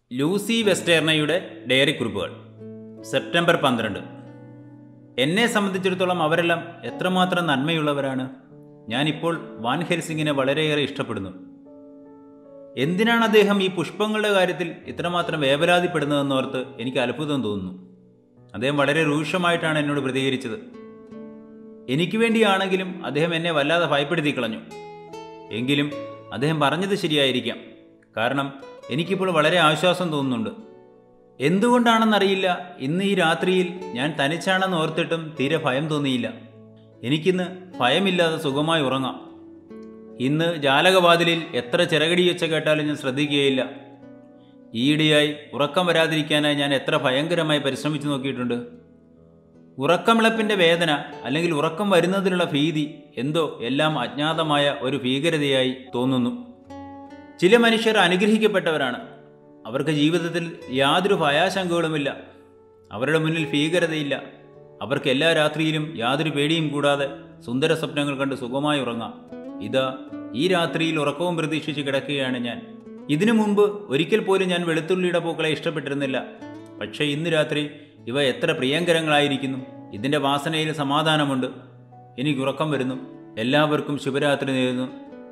Lucy വെസ്റ്റേർണയുടെ diary കുറിപ്പുകൾ September പന്ത്രണ്ട് എന്നെ സംബന്ധിച്ചിടത്തോളം അവരെല്ലാം എത്രമാത്രം നന്മയുള്ളവരാണ് ഞാനിപ്പോൾ വാൻ ഹെൽസിങ്ങിനെ വളരെയേറെ ഇഷ്ടപ്പെടുന്നു എന്തിനാണ് അദ്ദേഹം ഈ പുഷ്പങ്ങളുടെ കാര്യത്തിൽ ഇത്രമാത്രം വേവലാതിപ്പെടുന്നതെന്നോർത്ത് എനിക്ക് അത്ഭുതം തോന്നുന്നു അദ്ദേഹം വളരെ രൂക്ഷമായിട്ടാണ് എന്നോട് പ്രതികരിച്ചത് എനിക്ക് വേണ്ടിയാണെങ്കിലും അദ്ദേഹം എന്നെ വല്ലാതെ ഭയപ്പെടുത്തി കളഞ്ഞു എങ്കിലും അദ്ദേഹം പറഞ്ഞത് ശരിയായിരിക്കാം കാരണം എനിക്കിപ്പോൾ വളരെ ആശ്വാസം തോന്നുന്നുണ്ട് എന്തുകൊണ്ടാണെന്നറിയില്ല ഇന്ന് ഈ രാത്രിയിൽ ഞാൻ തനിച്ചാണെന്ന് ഓർത്തിട്ടും തീരെ ഭയം തോന്നിയില്ല എനിക്കിന്ന് ഭയമില്ലാതെ സുഖമായി ഉറങ്ങാം ഇന്ന് ജാലകവാതിലിൽ എത്ര ചിറകടിയൊച്ച കേട്ടാലും ഞാൻ ശ്രദ്ധിക്കുകയില്ല ഈയിടെയായി ഉറക്കം വരാതിരിക്കാനായി ഞാൻ എത്ര ഭയങ്കരമായി പരിശ്രമിച്ചു നോക്കിയിട്ടുണ്ട് ഉറക്കമിളപ്പിൻ്റെ വേദന അല്ലെങ്കിൽ ഉറക്കം വരുന്നതിനുള്ള ഭീതി എന്തോ എല്ലാം അജ്ഞാതമായ ഒരു ഭീകരതയായി തോന്നുന്നു ചില മനുഷ്യർ അനുഗ്രഹിക്കപ്പെട്ടവരാണ് അവർക്ക് ജീവിതത്തിൽ യാതൊരു ഭയാശങ്കകളുമില്ല അവരുടെ മുന്നിൽ ഭീകരതയില്ല അവർക്ക് എല്ലാ രാത്രിയിലും യാതൊരു പേടിയും കൂടാതെ സുന്ദര സ്വപ്നങ്ങൾ കണ്ട് സുഖമായി ഉറങ്ങാം ഇതാ ഈ രാത്രിയിൽ ഉറക്കവും പ്രതീക്ഷിച്ച് കിടക്കുകയാണ് ഞാൻ ഇതിനു മുമ്പ് ഒരിക്കൽ പോലും ഞാൻ വെളുത്തുള്ളിയുടെ പൂക്കളെ ഇഷ്ടപ്പെട്ടിരുന്നില്ല പക്ഷേ ഇന്ന് രാത്രി ഇവ എത്ര പ്രിയങ്കരങ്ങളായിരിക്കുന്നു ഇതിൻ്റെ വാസനയിൽ സമാധാനമുണ്ട് എനിക്ക് ഉറക്കം വരുന്നു എല്ലാവർക്കും ശുഭരാത്രി നേരുന്നു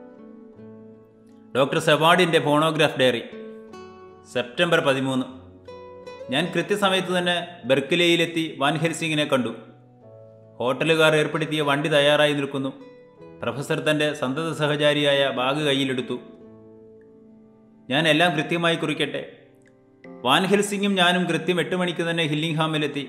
ഡോക്ടർ സെവാഡിൻ്റെ ഫോണോഗ്രാഫ് ഡയറി സെപ്റ്റംബർ പതിമൂന്ന് ഞാൻ കൃത്യസമയത്ത് തന്നെ ബെർക്കിലയിലെത്തി വാൻ ഹെൽസിങ്ങിനെ കണ്ടു ഹോട്ടലുകാർ ഏർപ്പെടുത്തിയ വണ്ടി തയ്യാറായി നിൽക്കുന്നു പ്രൊഫസർ തൻ്റെ സന്തത സഹചാരിയായ ബാഗ് കയ്യിലെടുത്തു ഞാൻ എല്ലാം കൃത്യമായി കുറിക്കട്ടെ വാൻ ഹെൽസിങ്ങും ഞാനും കൃത്യം എട്ട് മണിക്ക് തന്നെ ഹില്ലിംഗ്ഹാമിലെത്തി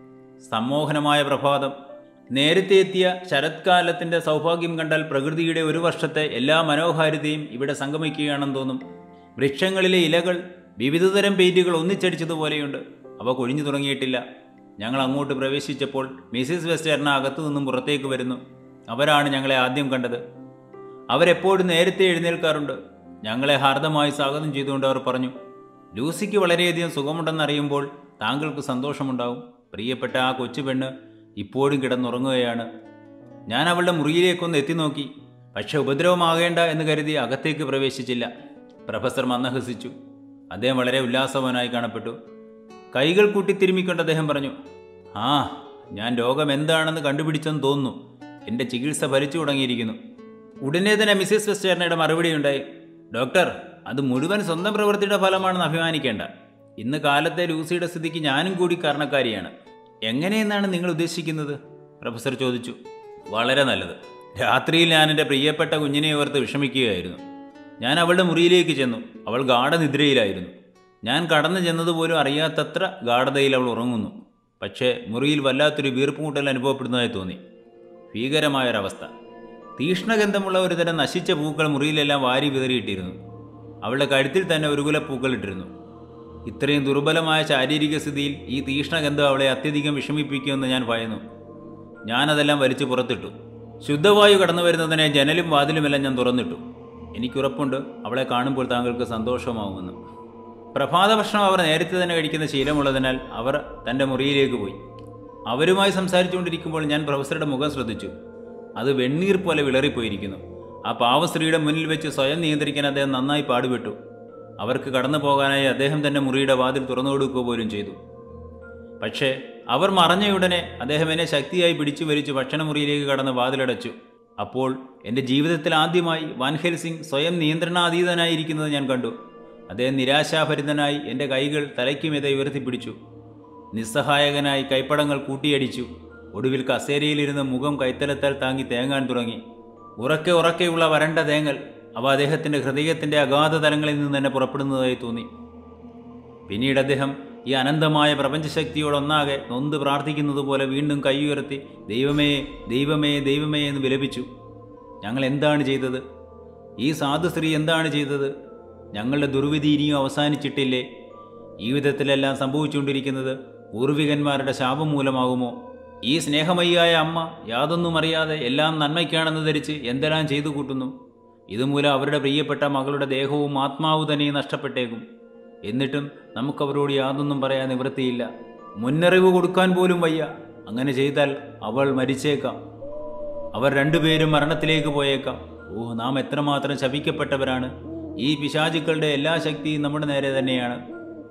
സമ്മോഹനമായ പ്രഭാതം നേരത്തെ എത്തിയ ശരത്കാലത്തിൻ്റെ സൗഭാഗ്യം കണ്ടാൽ പ്രകൃതിയുടെ ഒരു വർഷത്തെ എല്ലാ മനോഹാരിതയും ഇവിടെ സംഗമിക്കുകയാണെന്ന് തോന്നും വൃക്ഷങ്ങളിലെ ഇലകൾ വിവിധതരം പെയിന്റുകൾ ഒന്നിച്ചടിച്ചതുപോലെയുണ്ട് അവ കൊഴിഞ്ഞു തുടങ്ങിയിട്ടില്ല ഞങ്ങൾ അങ്ങോട്ട് പ്രവേശിച്ചപ്പോൾ മിസ്സിസ് വെസ്റ്റേർണ അകത്തു നിന്നും പുറത്തേക്ക് വരുന്നു അവരാണ് ഞങ്ങളെ ആദ്യം കണ്ടത് അവരെപ്പോഴും നേരത്തെ എഴുന്നേൽക്കാറുണ്ട് ഞങ്ങളെ ഹാർദമായി സ്വാഗതം ചെയ്തുകൊണ്ട് അവർ പറഞ്ഞു ലൂസിക്ക് വളരെയധികം സുഖമുണ്ടെന്നറിയുമ്പോൾ താങ്കൾക്ക് സന്തോഷമുണ്ടാവും പ്രിയപ്പെട്ട ആ കൊച്ചു പെണ്ണ് ഇപ്പോഴും കിടന്നുറങ്ങുകയാണ് ഞാൻ അവളുടെ മുറിയിലേക്കൊന്ന് എത്തി നോക്കി പക്ഷെ ഉപദ്രവമാകേണ്ട എന്ന് കരുതി അകത്തേക്ക് പ്രവേശിച്ചില്ല പ്രൊഫസർ മന്ദഹസിച്ചു അദ്ദേഹം വളരെ ഉല്ലാസവനായി കാണപ്പെട്ടു കൈകൾ കൂട്ടി തിരുമ്മിക്കൊണ്ട് അദ്ദേഹം പറഞ്ഞു ആ ഞാൻ രോഗം എന്താണെന്ന് കണ്ടുപിടിച്ചെന്ന് തോന്നുന്നു എൻ്റെ ചികിത്സ ഭരിച്ചു തുടങ്ങിയിരിക്കുന്നു ഉടനെ തന്നെ മിസ്സിസ് വെസ്റ്റേർണയുടെ മറുപടിയുണ്ടായി ഡോക്ടർ അത് മുഴുവൻ സ്വന്തം പ്രവൃത്തിയുടെ ഫലമാണെന്ന് അഭിമാനിക്കേണ്ട ഇന്ന് കാലത്തെ ലൂസിയുടെ സ്ഥിതിക്ക് ഞാനും കൂടി കാരണക്കാരിയാണ് എങ്ങനെയെന്നാണ് നിങ്ങൾ ഉദ്ദേശിക്കുന്നത് പ്രൊഫസർ ചോദിച്ചു വളരെ നല്ലത് രാത്രിയിൽ ഞാൻ എൻ്റെ പ്രിയപ്പെട്ട കുഞ്ഞിനെ ഓർത്ത് വിഷമിക്കുകയായിരുന്നു ഞാൻ അവളുടെ മുറിയിലേക്ക് ചെന്നു അവൾ ഗാഠനിദ്രയിലായിരുന്നു ഞാൻ കടന്നു ചെന്നതുപോലും അറിയാത്തത്ര ഗാഠതയിൽ അവൾ ഉറങ്ങുന്നു പക്ഷേ മുറിയിൽ വല്ലാത്തൊരു വീർപ്പുമുട്ടൽ അനുഭവപ്പെടുന്നതായി തോന്നി ഭീകരമായൊരവസ്ഥ തീഷ്ണഗന്ധമുള്ള ഒരു തരം നശിച്ച പൂക്കൾ മുറിയിലെല്ലാം വാരി വിതറിയിട്ടിരുന്നു അവളുടെ കഴുത്തിൽ തന്നെ ഒരു കുല പൂക്കൾ ഇട്ടിരുന്നു ഇത്രയും ദുർബലമായ ശാരീരിക സ്ഥിതിയിൽ ഈ തീഷ്ണഗന്ധം അവളെ അത്യധികം വിഷമിപ്പിക്കുമെന്ന് ഞാൻ ഭയന്നു ഞാനതെല്ലാം വലിച്ചു പുറത്തിട്ടു ശുദ്ധവായു കടന്നു വരുന്നതിനെ ജനലും വാതിലുമെല്ലാം ഞാൻ തുറന്നിട്ടു എനിക്കുറപ്പുണ്ട് അവളെ കാണുമ്പോൾ താങ്കൾക്ക് സന്തോഷമാവുമെന്ന് പ്രഭാത ഭക്ഷണം അവർ നേരത്തെ തന്നെ കഴിക്കുന്ന ശീലമുള്ളതിനാൽ അവർ തൻ്റെ മുറിയിലേക്ക് പോയി അവരുമായി സംസാരിച്ചുകൊണ്ടിരിക്കുമ്പോൾ ഞാൻ പ്രൊഫസറുടെ മുഖം ശ്രദ്ധിച്ചു അത് വെണ്ണീർ പോലെ വിളറിപ്പോയിരിക്കുന്നു ആ പാവസ്ത്രീയുടെ മുന്നിൽ വെച്ച് സ്വയം നിയന്ത്രിക്കാൻ അദ്ദേഹം നന്നായി പാടുപെട്ടു അവർക്ക് കടന്നു പോകാനായി അദ്ദേഹം തന്നെ മുറിയുടെ വാതിൽ തുറന്നു കൊടുക്കുക പോലും ചെയ്തു പക്ഷേ അവർ മറഞ്ഞയുടനെ അദ്ദേഹം എന്നെ ശക്തിയായി പിടിച്ചു വലിച്ചു ഭക്ഷണമുറിയിലേക്ക് കടന്ന് വാതിലടച്ചു അപ്പോൾ എൻ്റെ ജീവിതത്തിൽ ആദ്യമായി വാൻ ഹെൽസിംഗ് സ്വയം നിയന്ത്രണാതീതനായിരിക്കുന്നത് ഞാൻ കണ്ടു അദ്ദേഹം നിരാശാഭരിതനായി എൻ്റെ കൈകൾ തലയ്ക്കുമെതെ ഉയർത്തിപ്പിടിച്ചു നിസ്സഹായകനായി കൈപ്പടങ്ങൾ കൂട്ടിയടിച്ചു ഒടുവിൽ കസേരയിലിരുന്ന് മുഖം കൈത്തലത്താൽ താങ്ങി തേങ്ങാൻ തുടങ്ങി ഉറക്കെ ഉറക്കെയുള്ള വരണ്ട തേങ്ങൽ അവ അദ്ദേഹത്തിൻ്റെ ഹൃദയത്തിൻ്റെ അഗാധ തലങ്ങളിൽ നിന്ന് തന്നെ പുറപ്പെടുന്നതായി തോന്നി പിന്നീട് അദ്ദേഹം ഈ അനന്തമായ പ്രപഞ്ചശക്തിയോടൊന്നാകെ നൊന്ത് പ്രാർത്ഥിക്കുന്നത് പോലെ വീണ്ടും കൈയുയർത്തി ദൈവമേ ദൈവമേ ദൈവമേ എന്ന് വിലപിച്ചു ഞങ്ങൾ എന്താണ് ചെയ്തത് ഈ സാധു സ്ത്രീ എന്താണ് ചെയ്തത് ഞങ്ങളുടെ ദുർവിധി ഇനിയും അവസാനിച്ചിട്ടില്ലേ ഈ വിധത്തിലെല്ലാം സംഭവിച്ചുകൊണ്ടിരിക്കുന്നത് പൂർവികന്മാരുടെ ശാപം മൂലമാകുമോ ഈ സ്നേഹമയ്യായ അമ്മ യാതൊന്നും അറിയാതെ എല്ലാം നന്മയ്ക്കാണെന്ന് ധരിച്ച് എന്തെല്ലാം ചെയ്തു കൂട്ടുന്നു ഇതുമൂലം അവരുടെ പ്രിയപ്പെട്ട മകളുടെ ദേഹവും ആത്മാവും തന്നെ നഷ്ടപ്പെട്ടേക്കും എന്നിട്ടും നമുക്കവരോട് യാതൊന്നും പറയാൻ നിവൃത്തിയില്ല മുന്നറിവ് കൊടുക്കാൻ പോലും വയ്യ അങ്ങനെ ചെയ്താൽ അവൾ മരിച്ചേക്കാം അവർ രണ്ടുപേരും മരണത്തിലേക്ക് പോയേക്കാം ഓ നാം എത്രമാത്രം ശപിക്കപ്പെട്ടവരാണ് ഈ പിശാചുക്കളുടെ എല്ലാ ശക്തിയും നമ്മുടെ നേരെ തന്നെയാണ്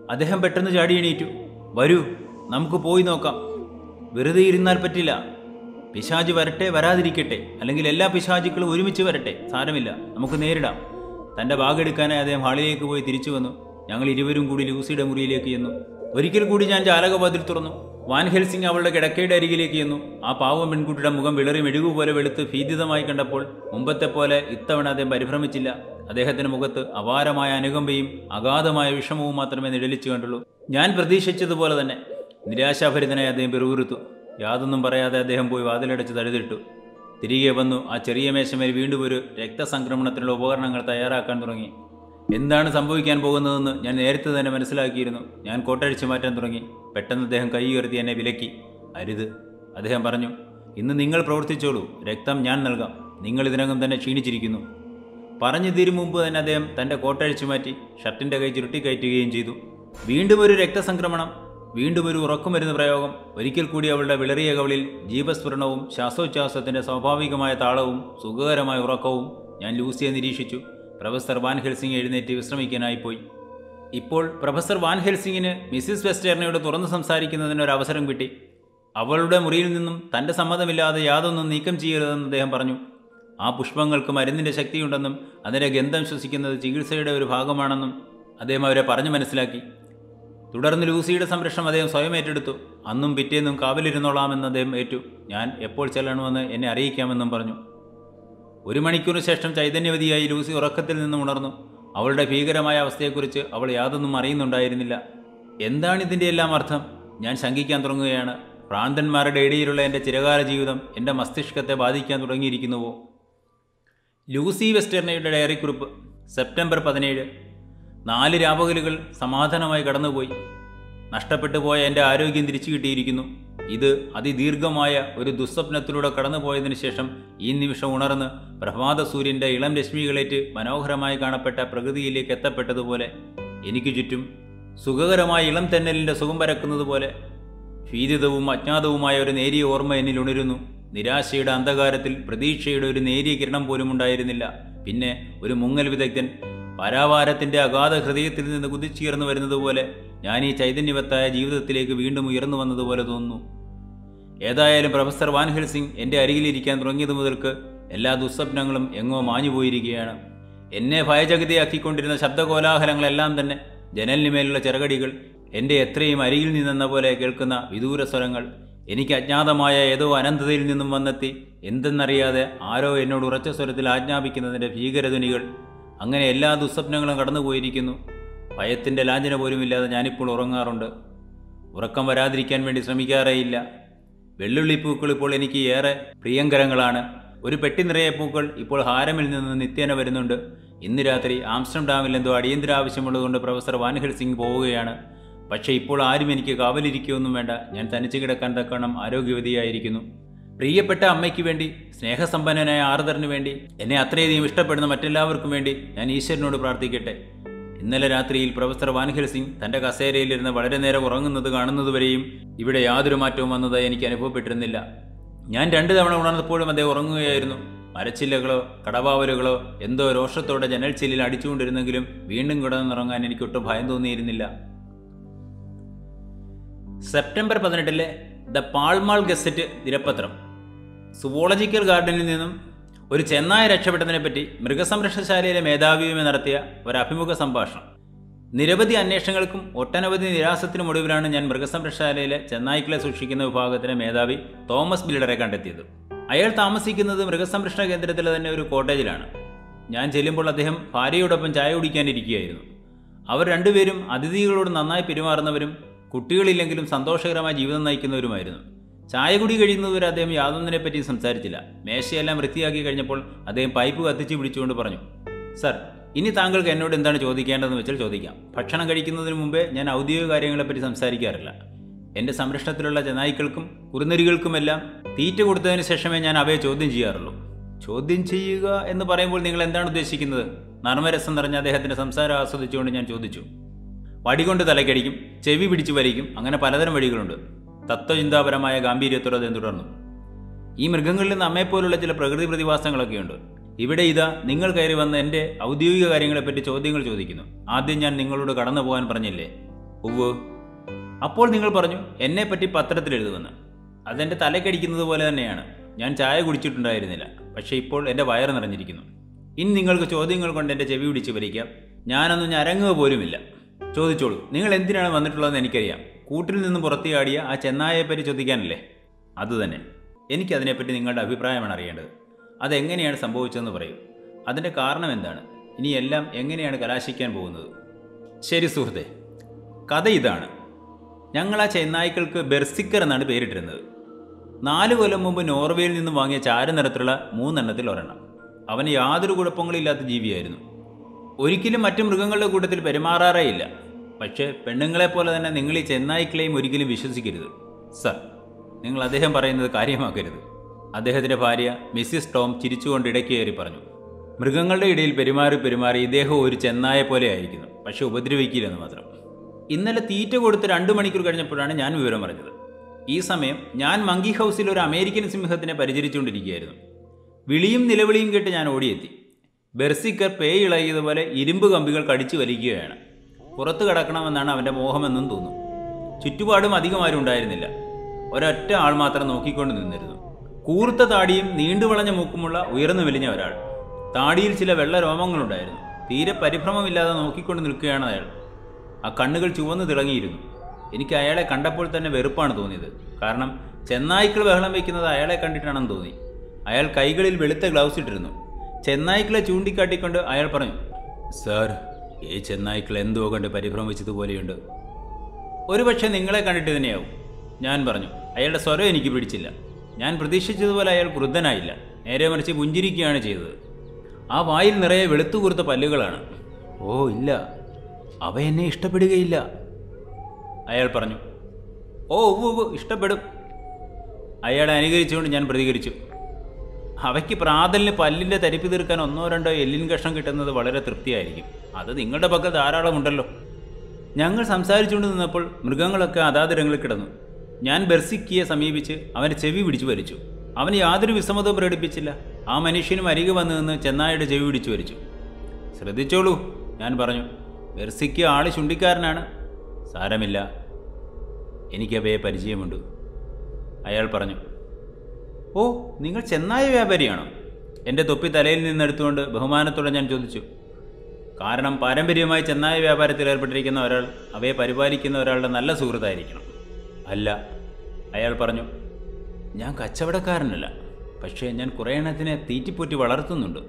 അദ്ദേഹം പെട്ടെന്ന് ചാടി എണീറ്റു വരൂ നമുക്ക് പോയി നോക്കാം വെറുതെ ഇരുന്നാൽ പറ്റില്ല പിശാജ് വരട്ടെ വരാതിരിക്കട്ടെ അല്ലെങ്കിൽ എല്ലാ പിശാചുക്കളും ഒരുമിച്ച് വരട്ടെ സാരമില്ല നമുക്ക് നേരിടാം തൻ്റെ ബാഗെടുക്കാനായി അദ്ദേഹം ഹാളിലേക്ക് പോയി തിരിച്ചു വന്നു ഞങ്ങൾ ഇരുവരും കൂടി ലൂസിയുടെ മുറിയിലേക്ക് ചെന്നു ഒരിക്കൽ കൂടി ഞാൻ ജാലകവാതിൽ തുറന്നു വാൻ ഹെൽസിംഗ് അവളുടെ കിടക്കയുടെ അരികിലേക്ക് ചെന്നു ആ പാവം പെൺകുട്ടിയുടെ മുഖം വിളറി മെഴുകുപോലെ വെളുത്ത് ഭീതിതമായി കണ്ടപ്പോൾ മുമ്പത്തെ പോലെ ഇത്തവണ അദ്ദേഹം പരിഭ്രമിച്ചില്ല അദ്ദേഹത്തിന്റെ മുഖത്ത് അപാരമായ അനുകമ്പയും അഗാധമായ വിഷമവും മാത്രമേ നിഴലിച്ചു കണ്ടുള്ളൂ ഞാൻ പ്രതീക്ഷിച്ചതുപോലെ തന്നെ നിരാശാഭരിതനായി അദ്ദേഹം പിറുപിറുത്തു യാതൊന്നും പറയാതെ അദ്ദേഹം പോയി വാതിലടച്ച് തഴുതിട്ടു തിരികെ വന്നു ആ ചെറിയ മേശമേൽ വീണ്ടും ഒരു രക്തസംക്രമണത്തിനുള്ള ഉപകരണങ്ങൾ തയ്യാറാക്കാൻ തുടങ്ങി എന്താണ് സംഭവിക്കാൻ പോകുന്നതെന്ന് ഞാൻ നേരത്തെ തന്നെ മനസ്സിലാക്കിയിരുന്നു ഞാൻ കോട്ടഴിച്ചു മാറ്റാൻ തുടങ്ങി പെട്ടെന്ന് അദ്ദേഹം കൈ ഉയർത്തി എന്നെ വിലക്കി അരുത് അദ്ദേഹം പറഞ്ഞു ഇന്ന് നിങ്ങൾ പ്രവർത്തിച്ചോളൂ രക്തം ഞാൻ നൽകാം നിങ്ങൾ ഇതിനകം തന്നെ ക്ഷീണിച്ചിരിക്കുന്നു പറഞ്ഞു തീരും മുമ്പ് തന്നെ അദ്ദേഹം തൻ്റെ കോട്ടഴിച്ചു മാറ്റി ഷർട്ടിൻ്റെ കൈ ചുരുട്ടിക്കയറ്റുകയും ചെയ്തു വീണ്ടും ഒരു രക്തസംക്രമണം വീണ്ടും ഒരു ഉറക്കുമരുന്ന് പ്രയോഗം ഒരിക്കൽ കൂടി അവളുടെ വിളറിയ കവളിൽ ജീവസ്ഫുരണവും ശ്വാസോച്ഛ്വാസത്തിൻ്റെ സ്വാഭാവികമായ താളവും സുഖകരമായ ഉറക്കവും ഞാൻ ലൂസിയെ നിരീക്ഷിച്ചു പ്രൊഫസർ വാൻ ഹെൽസിംഗ് എഴുന്നേറ്റ് വിശ്രമിക്കാനായി പോയി ഇപ്പോൾ പ്രൊഫസർ വാൻ ഹെൽസിങ്ങിന് മിസ്സിസ് വെസ്റ്റേർണയോട് തുറന്നു സംസാരിക്കുന്നതിന് ഒരു അവസരം കിട്ടി അവളുടെ മുറിയിൽ നിന്നും തൻ്റെ സമ്മതമില്ലാതെ യാതൊന്നും നീക്കം ചെയ്യരുതെന്ന് അദ്ദേഹം പറഞ്ഞു ആ പുഷ്പങ്ങൾക്ക് മരുന്നിൻ്റെ ശക്തിയുണ്ടെന്നും അതിൻ്റെ ഗന്ധം ശ്വസിക്കുന്നത് ചികിത്സയുടെ ഒരു ഭാഗമാണെന്നും അദ്ദേഹം അവരെ പറഞ്ഞു മനസ്സിലാക്കി തുടർന്ന് ലൂസിയുടെ സംരക്ഷണം അദ്ദേഹം സ്വയം ഏറ്റെടുത്തു അന്നും പിറ്റേന്നും കാവലിരുന്നോളാമെന്ന് അദ്ദേഹം ഏറ്റു ഞാൻ എപ്പോൾ ചെല്ലണമെന്ന് എന്നെ അറിയിക്കാമെന്നും പറഞ്ഞു ഒരു മണിക്കൂറിന് ശേഷം ചൈതന്യവതിയായി ലൂസി ഉറക്കത്തിൽ നിന്നും ഉണർന്നു അവളുടെ ഭീകരമായ അവസ്ഥയെക്കുറിച്ച് അവൾ യാതൊന്നും അറിയുന്നുണ്ടായിരുന്നില്ല എന്താണ് ഇതിൻ്റെ എല്ലാം അർത്ഥം ഞാൻ ശങ്കിക്കാൻ തുടങ്ങുകയാണ് ഭ്രാന്തന്മാരുടെ ഇടയിലുള്ള എൻ്റെ ചിരകാല ജീവിതം എൻ്റെ മസ്തിഷ്കത്തെ ബാധിക്കാൻ തുടങ്ങിയിരിക്കുന്നുവോ ലൂസി വെസ്റ്റേർണയുടെ ഡയറിക്കുറിപ്പ് സെപ്റ്റംബർ പതിനേഴ് നാല് രാപകലുകൾ സമാധാനമായി കടന്നുപോയി നഷ്ടപ്പെട്ടു പോയ എൻ്റെ ആരോഗ്യം തിരിച്ചു കിട്ടിയിരിക്കുന്നു ഇത് അതിദീർഘമായ ഒരു ദുസ്വപ്നത്തിലൂടെ കടന്നുപോയതിനു ശേഷം ഈ നിമിഷം ഉണർന്ന് പ്രഭാത സൂര്യൻ്റെ ഇളം രശ്മികളേറ്റ് മനോഹരമായി കാണപ്പെട്ട പ്രകൃതിയിലേക്ക് എത്തപ്പെട്ടതുപോലെ എനിക്ക് ചുറ്റും സുഖകരമായ ഇളം തെന്നലിൻ്റെ സുഖം പരക്കുന്നത് പോലെ ഭീതിതവും അജ്ഞാതവുമായ ഒരു നേരിയ ഓർമ്മ എന്നിൽ ഉണരുന്നു നിരാശയുടെ അന്ധകാരത്തിൽ പ്രതീക്ഷയുടെ ഒരു നേരിയ കിരണം പോലും ഉണ്ടായിരുന്നില്ല പിന്നെ ഒരു മുങ്ങൽ വിദഗ്ധൻ പരാവാരത്തിന്റെ അഗാധ ഹൃദയത്തിൽ നിന്ന് കുതിച്ചുയർന്നു വരുന്നതുപോലെ ഞാൻ ഈ ചൈതന്യവത്തായ ജീവിതത്തിലേക്ക് വീണ്ടും ഉയർന്നു വന്നതുപോലെ തോന്നുന്നു ഏതായാലും പ്രൊഫസർ വാൻ ഹെൽസിംഗ് എൻ്റെ അരികിലിരിക്കാൻ തുടങ്ങിയതു മുതൽക്ക് എല്ലാ ദുസ്വപ്നങ്ങളും എങ്ങോ മാഞ്ഞുപോയിരിക്കുകയാണ് എന്നെ ഭയചകിതയാക്കിക്കൊണ്ടിരുന്ന ശബ്ദകോലാഹലങ്ങളെല്ലാം തന്നെ ജനലിനുമേലുള്ള ചിറകടികൾ എൻ്റെ എത്രയും അരികിൽ നിന്നെന്ന പോലെ കേൾക്കുന്ന വിദൂര സ്വരങ്ങൾ എനിക്ക് അജ്ഞാതമായ ഏതോ അനന്തതയിൽ നിന്നും വന്നെത്തി എന്തെന്നറിയാതെ ആരോ എന്നോട് ഉറച്ച സ്വരത്തിൽ ആജ്ഞാപിക്കുന്നതിൻ്റെ ഭീകരധ്വനികൾ അങ്ങനെ എല്ലാ ദുസ്വപ്നങ്ങളും കടന്നുപോയിരിക്കുന്നു ഭയത്തിൻ്റെ ലാഞ്ചന പോലുമില്ലാതെ ഞാനിപ്പോൾ ഉറങ്ങാറുണ്ട് ഉറക്കം വരാതിരിക്കാൻ വേണ്ടി ശ്രമിക്കാറേയില്ല വെള്ളുള്ളിപ്പൂക്കൾ ഇപ്പോൾ എനിക്ക് ഏറെ പ്രിയങ്കരങ്ങളാണ് ഒരു പെട്ടി നിറയെ പൂക്കൾ ഇപ്പോൾ ഹാരമിൽ നിന്ന് നിത്യേന വരുന്നുണ്ട് ഇന്ന് രാത്രി ആംസ്റ്റർഡാമിൽ എന്തോ അടിയന്തര ആവശ്യമുള്ളതുകൊണ്ട് പ്രൊഫസർ വാൻഹെൽ സിംഗ് പോവുകയാണ് പക്ഷേ ഇപ്പോൾ ആരും എനിക്ക് കാവലിരിക്കുകയൊന്നും വേണ്ട ഞാൻ തനിച്ച് കിടക്കാൻ തക്കവണ്ണം ആരോഗ്യവതിയായിരിക്കുന്നു പ്രിയപ്പെട്ട അമ്മയ്ക്ക് വേണ്ടി സ്നേഹസമ്പന്നനായ ആർദറിന് വേണ്ടി എന്നെ അത്രയധികം ഇഷ്ടപ്പെടുന്ന മറ്റെല്ലാവർക്കും വേണ്ടി ഞാൻ ഈശ്വരനോട് പ്രാർത്ഥിക്കട്ടെ ഇന്നലെ രാത്രിയിൽ പ്രൊഫസർ വാൻഹെൽ സിംഗ് തന്റെ കസേരയിലിരുന്ന് വളരെ നേരം ഉറങ്ങുന്നത് കാണുന്നതുവരെയും ഇവിടെ യാതൊരു മാറ്റവും വന്നതായി എനിക്ക് അനുഭവപ്പെട്ടിരുന്നില്ല ഞാൻ രണ്ടു തവണ ഉണർന്നപ്പോഴും അദ്ദേഹം ഉറങ്ങുകയായിരുന്നു മരച്ചില്ലകളോ കടവാവലുകളോ എന്തോ രോഷത്തോടെ ജനൽ ചില്ലിൽ അടിച്ചുകൊണ്ടിരുന്നെങ്കിലും വീണ്ടും കിടന്നുറങ്ങാൻ എനിക്കൊട്ടും ഭയം തോന്നിയിരുന്നില്ല സെപ്റ്റംബർ പതിനെട്ടിലെ ദ പാൾമാൾ ഗസറ്റ് ദിനപത്രം സുവോളജിക്കൽ ഗാർഡനിൽ നിന്നും ഒരു ചെന്നായ രക്ഷപ്പെട്ടതിനെപ്പറ്റി മൃഗസംരക്ഷണശാലയിലെ മേധാവിയുമായി നടത്തിയ ഒരു അഭിമുഖ സംഭാഷണം നിരവധി അന്വേഷണങ്ങൾക്കും ഒട്ടനവധി നിരാസത്തിനും ഒടുവിലാണ് ഞാൻ മൃഗസംരക്ഷണശാലയിലെ ചെന്നായ്ക്കളെ സൂക്ഷിക്കുന്ന വിഭാഗത്തിലെ മേധാവി തോമസ് ബിൽഡറെ കണ്ടെത്തിയത് അയാൾ താമസിക്കുന്നത് മൃഗസംരക്ഷണ കേന്ദ്രത്തിലെ തന്നെ ഒരു കോട്ടേജിലാണ് ഞാൻ ചെല്ലുമ്പോൾ അദ്ദേഹം ഭാര്യയോടൊപ്പം ചായ കുടിക്കാനിരിക്കുകയായിരുന്നു അവർ രണ്ടുപേരും അതിഥികളോട് നന്നായി പെരുമാറുന്നവരും കുട്ടികളില്ലെങ്കിലും സന്തോഷകരമായ ജീവിതം നയിക്കുന്നവരുമായിരുന്നു ചായ കുടി കഴിയുന്നതുവരെ അദ്ദേഹം യാതൊന്നിനെ പറ്റിയും സംസാരിച്ചില്ല മേശയെല്ലാം വൃത്തിയാക്കി കഴിഞ്ഞപ്പോൾ അദ്ദേഹം പൈപ്പ് കത്തിച്ച് പിടിച്ചുകൊണ്ട് പറഞ്ഞു സർ ഇനി താങ്കൾക്ക് എന്നോട് എന്താണ് ചോദിക്കേണ്ടതെന്ന് വെച്ചാൽ ചോദിക്കാം ഭക്ഷണം കഴിക്കുന്നതിന് മുമ്പേ ഞാൻ ഔദ്യോഗിക കാര്യങ്ങളെപ്പറ്റി സംസാരിക്കാറില്ല എൻ്റെ സംരക്ഷണത്തിലുള്ള ജനായിക്കൾക്കും കുറുനരികൾക്കുമെല്ലാം തീറ്റ കൊടുത്തതിന് ശേഷമേ ഞാൻ അവയെ ചോദ്യം ചെയ്യാറുള്ളൂ ചോദ്യം ചെയ്യുക എന്ന് പറയുമ്പോൾ നിങ്ങൾ എന്താണ് ഉദ്ദേശിക്കുന്നത് നർമ്മരസം നിറഞ്ഞ അദ്ദേഹത്തിൻ്റെ സംസാരം ആസ്വദിച്ചുകൊണ്ട് ഞാൻ ചോദിച്ചു വടികൊണ്ട് തലക്കടിക്കും ചെവി പിടിച്ചു വലിക്കും അങ്ങനെ പലതരം വഴികളുണ്ട് തത്വചിന്താപരമായ ഗാംഭീര്യത്തോടെ അദ്ദേഹം തുടർന്നു ഈ മൃഗങ്ങളിൽ നിന്ന് നമ്മെപ്പോലുള്ള ചില പ്രകൃതി പ്രതിഭാസങ്ങളൊക്കെയുണ്ട് ഇവിടെ ഇതാ നിങ്ങൾ കയറി വന്ന് എൻ്റെ ഔദ്യോഗിക കാര്യങ്ങളെപ്പറ്റി ചോദ്യങ്ങൾ ചോദിക്കുന്നു ആദ്യം ഞാൻ നിങ്ങളോട് കടന്നു പോകാൻ പറഞ്ഞില്ലേ ഉവ്വ് അപ്പോൾ നിങ്ങൾ പറഞ്ഞു എന്നെപ്പറ്റി പത്രത്തിൽ എഴുതുമെന്ന് അതെൻ്റെ തലക്കടിക്കുന്നത് പോലെ തന്നെയാണ് ഞാൻ ചായ കുടിച്ചിട്ടുണ്ടായിരുന്നില്ല പക്ഷേ ഇപ്പോൾ എൻ്റെ വയറ് നിറഞ്ഞിരിക്കുന്നു ഇനി നിങ്ങൾക്ക് ചോദ്യങ്ങൾ കൊണ്ട് എൻ്റെ ചെവി പിടിച്ച് ഭരിക്കാം ഞാനൊന്നും ഞരങ്ങുക പോലുമില്ല ചോദിച്ചോളൂ നിങ്ങൾ എന്തിനാണ് വന്നിട്ടുള്ളതെന്ന് എനിക്കറിയാം കൂട്ടിൽ നിന്ന് പുറത്തിയാടിയ ആ ചെന്നായയെപ്പറ്റി ചോദിക്കാനല്ലേ അതുതന്നെ എനിക്കതിനെപ്പറ്റി നിങ്ങളുടെ അഭിപ്രായമാണ് അറിയേണ്ടത് അതെങ്ങനെയാണ് സംഭവിച്ചതെന്ന് പറയൂ അതിൻ്റെ കാരണം എന്താണ് ഇനി എല്ലാം എങ്ങനെയാണ് കലാശിക്കാൻ പോകുന്നത് ശരി സുഹൃത്തെ കഥ ഇതാണ് ഞങ്ങൾ ആ ചെന്നായ്ക്കൾക്ക് ബെർസിക്കർ എന്നാണ് പേരിട്ടിരുന്നത് നാല് കൊല്ലം മുമ്പ് നോർവേയിൽ നിന്ന് വാങ്ങിയ ചാരനിറത്തിലുള്ള മൂന്നെണ്ണത്തിൽ ഒരെണ്ണം അവന് യാതൊരു കുഴപ്പങ്ങളില്ലാത്ത ജീവിയായിരുന്നു ഒരിക്കലും മറ്റു മൃഗങ്ങളുടെ കൂട്ടത്തിൽ പെരുമാറാറേ ഇല്ല പക്ഷേ പെണ്ണുങ്ങളെപ്പോലെ തന്നെ നിങ്ങൾ ഈ ചെന്നായ്ക്കളെയും ഒരിക്കലും വിശ്വസിക്കരുത് സർ നിങ്ങൾ അദ്ദേഹം പറയുന്നത് കാര്യമാക്കരുത് അദ്ദേഹത്തിൻ്റെ ഭാര്യ മിസ്സിസ് ടോം ചിരിച്ചുകൊണ്ട് ഇടയ്ക്ക് കയറി പറഞ്ഞു മൃഗങ്ങളുടെ ഇടയിൽ പെരുമാറി പെരുമാറി ഇദ്ദേഹം ഒരു ചെന്നായ പോലെ ആയിരിക്കുന്നു പക്ഷെ ഉപദ്രവിക്കില്ലെന്ന് മാത്രം ഇന്നലെ തീറ്റ കൊടുത്ത് രണ്ട് മണിക്കൂർ കഴിഞ്ഞപ്പോഴാണ് ഞാൻ വിവരം അറിഞ്ഞത് ഈ സമയം ഞാൻ മങ്കി ഹൗസിൽ ഒരു അമേരിക്കൻ സിംഹത്തിനെ പരിചരിച്ചുകൊണ്ടിരിക്കുകയായിരുന്നു വിളിയും നിലവിളിയും കേട്ട് ഞാൻ ഓടിയെത്തി ബെർസിക്കർ പേ ഇളകിയതുപോലെ ഇരുമ്പ് കമ്പികൾ കടിച്ചു വലിക്കുകയാണ് പുറത്തു കടക്കണമെന്നാണ് അവൻ്റെ മോഹമെന്നും തോന്നുന്നു ചുറ്റുപാടും അധികം ആരും ഉണ്ടായിരുന്നില്ല ഒരൊറ്റ ആൾ മാത്രം നോക്കിക്കൊണ്ട് നിന്നിരുന്നു കൂർത്ത താടിയും നീണ്ടുവളഞ്ഞ മൂക്കുമുള്ള ഉയർന്നു മെലിഞ്ഞ ഒരാൾ താടിയിൽ ചില വെള്ള രോമങ്ങളുണ്ടായിരുന്നു തീരെ പരിഭ്രമമില്ലാതെ നോക്കിക്കൊണ്ട് നിൽക്കുകയാണ് അയാൾ ആ കണ്ണുകൾ ചുവന്നു തിളങ്ങിയിരുന്നു എനിക്ക് അയാളെ കണ്ടപ്പോൾ തന്നെ വെറുപ്പാണ് തോന്നിയത് കാരണം ചെന്നായ്ക്കൾ ബഹളം വയ്ക്കുന്നത് അയാളെ കണ്ടിട്ടാണെന്ന് തോന്നി അയാൾ കൈകളിൽ വെളുത്ത ഗ്ലൗസ് ഇട്ടിരുന്നു ചെന്നായ്ക്കളെ ചൂണ്ടിക്കാട്ടിക്കൊണ്ട് അയാൾ പറഞ്ഞു സാർ ഈ ചെന്നായ്ക്കൾ എന്തോ കണ്ട് പരിഭ്രമിച്ചതുപോലെയുണ്ട് ഒരുപക്ഷെ നിങ്ങളെ കണ്ടിട്ട് തന്നെയാവും ഞാൻ പറഞ്ഞു അയാളുടെ സ്വരം എനിക്ക് പിടിച്ചില്ല ഞാൻ പ്രതീക്ഷിച്ചതുപോലെ അയാൾ ക്രുദ്ധനായില്ല നേരെ മറിച്ച് പുഞ്ചിരിക്കുകയാണ് ചെയ്തത് ആ വായിൽ നിറയെ വെളുത്തു കുറുത്ത പല്ലുകളാണ് ഓ ഇല്ല അവ എന്നെ ഇഷ്ടപ്പെടുകയില്ല അയാൾ പറഞ്ഞു ഓ ഉവ്വ് ഉവ്വ് ഇഷ്ടപ്പെടും അയാളെ അനുകരിച്ചുകൊണ്ട് ഞാൻ പ്രതികരിച്ചു അവയ്ക്ക് പ്രാതലിന് പല്ലിൻ്റെ തരിപ്പ് തീർക്കാൻ ഒന്നോ രണ്ടോ എല്ലിൻ കഷ്ണം കിട്ടുന്നത് വളരെ തൃപ്തിയായിരിക്കും അത് നിങ്ങളുടെ പക്കൽ ധാരാളമുണ്ടല്ലോ ഞങ്ങൾ സംസാരിച്ചുകൊണ്ട് നിന്നപ്പോൾ മൃഗങ്ങളൊക്കെ അതാതിരങ്ങളിൽ കിടന്നു ഞാൻ ബെർസിക്കിയെ സമീപിച്ച് അവൻ്റെ ചെവി പിടിച്ചു വലിച്ചു അവന് യാതൊരു വിസമ്മതവും പ്രകടിപ്പിച്ചില്ല ആ മനുഷ്യനും അരികെ വന്നു നിന്ന് ചെന്നായുടെ ചെവി പിടിച്ചു വലിച്ചു ശ്രദ്ധിച്ചോളൂ ഞാൻ പറഞ്ഞു ബെർസിക്ക് ആള് ചുണ്ടിക്കാരനാണ് സാരമില്ല എനിക്കവയെ പരിചയമുണ്ട് അയാൾ പറഞ്ഞു ഓ നിങ്ങൾ ചെന്നായ വ്യാപാരിയാണോ എൻ്റെ തൊപ്പി തലയിൽ നിന്നെടുത്തുകൊണ്ട് ബഹുമാനത്തോടെ ഞാൻ ചോദിച്ചു കാരണം പാരമ്പര്യമായി ചെന്നായ വ്യാപാരത്തിൽ ഏർപ്പെട്ടിരിക്കുന്ന ഒരാൾ അവയെ പരിപാലിക്കുന്ന ഒരാളുടെ നല്ല സുഹൃത്തായിരിക്കണം അല്ല അയാൾ പറഞ്ഞു ഞാൻ കച്ചവടക്കാരനല്ല പക്ഷേ ഞാൻ കുറേ എണ്ണത്തിനെ തീറ്റിപ്പൊറ്റി വളർത്തുന്നുണ്ട്